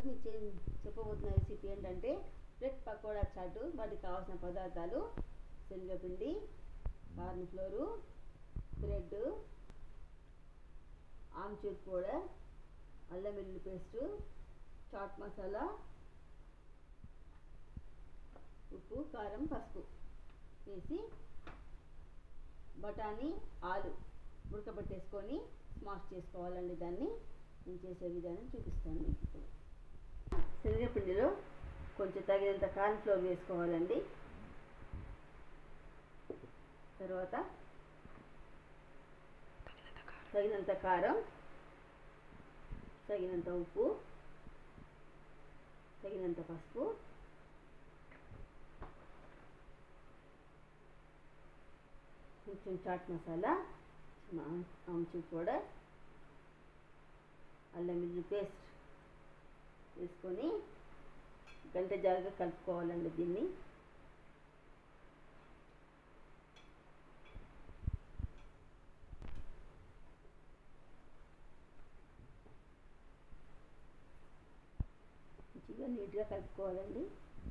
మీకు చే- చెప్పబోతున్న రెసిపీ ఏంటంటే బ్రెడ్ పకోడా చాటు వాటికి కావాల్సిన పదార్థాలు శనగపిండి corn flour bread amchur powder అల్లం వెల్లుల్లి పేస్టు చాట్ మసాలా ఉప్పు కారం పసుపు వేసి బఠానీ ఆలు ఉడకబెట్టేసుకొని స్మాష్ చేసుకోవాలండి దాన్ని నేను చేసే విధానం చూపిస్తాను మీకు ఇప్పుడు శనగపిండిలో కొంచెం తగినంత కార్న్ ఫ్లోర్ వేసుకోవాలండి తర్వాత తగినంత కారం తగినంత ఉప్పు తగినంత పసుపు కొంచెం చాట్ మసాలా ఆమ్చూర్ పౌడర్ అల్లం వెల్లుల్లి పేస్ట్ వేసుకొని గంట జారుగా కలుపుకోవాలండి దీన్ని మంచిగా నీట్గా కలుపుకోవాలండి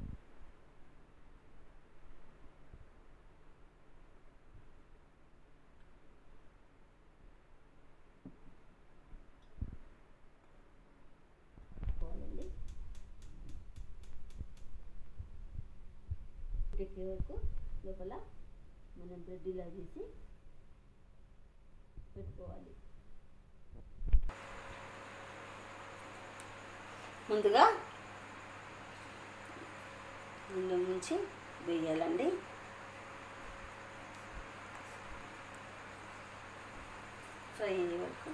కలుపుకోవాలండి ఎక్కే వరకు లోపల మనం బ్రెడ్ ఇలా చేసి పెట్టుకోవాలి ముందుగా ముందు నుంచి వేయాలండి ఫ్రై అయ్యే వరకు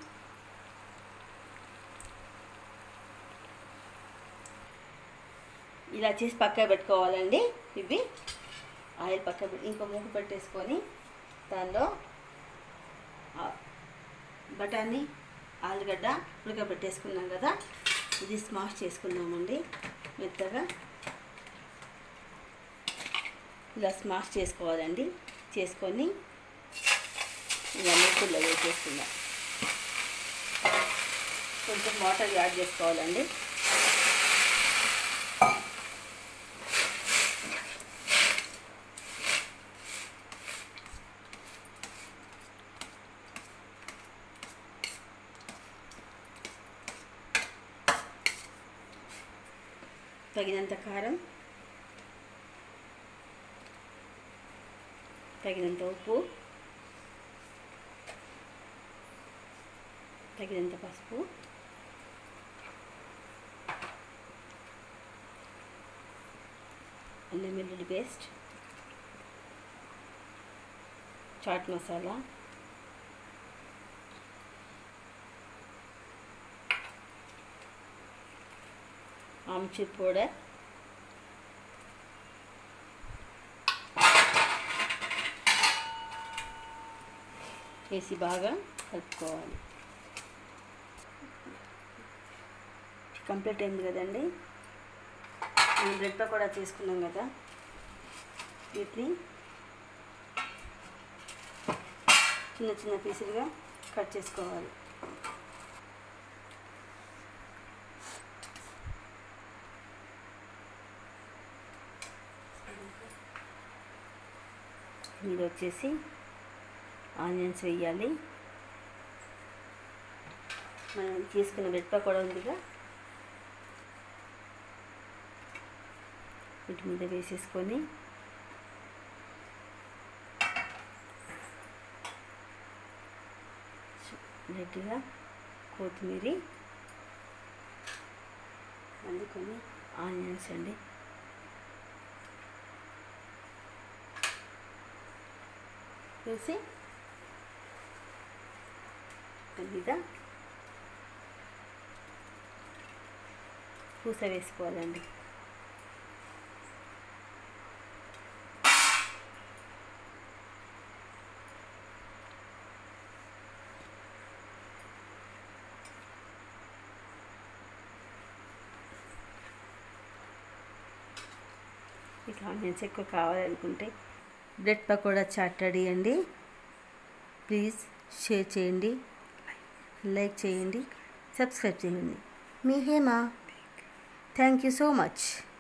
ఇలా చేసి పక్క పెట్టుకోవాలండి ఇవి ఆయిల్ పక్క పెట్టి ఇంకో మూకు పెట్టేసుకొని దానిలో ఆ- బఠానీ ఆలుగడ్డ ఉడకబెట్టేసుకున్నాం కదా ఇది స్మాష్ చేసుకున్నామండి మెత్తగా ఇలా స్మాష్ చేసుకోవాలండి చేసుకొని ఇలా మూకుల్లో వేసేసుకుందాం కొంచెం వాటర్ యాడ్ చేసుకోవాలండి తగినంత కారం తగినంత ఉప్పు తగినంత పసుపు అల్లం వెల్లుల్లి పేస్ట్ చాట్ మసాలా ఆమ్చూర్ పౌడర్ వేసి బాగా కలుపుకోవాలి కంప్లీట్ అయింది కదండి మనం బ్రెడ్ పకోడా చేసుకున్నాం కదా వీటిని చిన్న చిన్న పీసులుగా కట్ చేసుకోవాలి మీద వచ్చేసి ఆనియన్స్ వేయాలి మనం తీసుకున్న బ్రెడ్ పకోడా ఉందిగా వీటి మీద వేసేసుకొని రెడ్డిగా కొత్తిమీర మళ్ళీ కొన్ని ఆనియన్స్ అండి వేసి దాని మీద పూస వేసుకోవాలండి మీకు ఆనియన్స్ ఎక్కువ కావాలనుకుంటే బ్రెడ్ పకోడా చాట్ రెడీ అండి ప్లీజ్ షేర్ చేయండి లైక్ చేయండి సబ్స్క్రైబ్ చేయండి మీ Hema thank you so much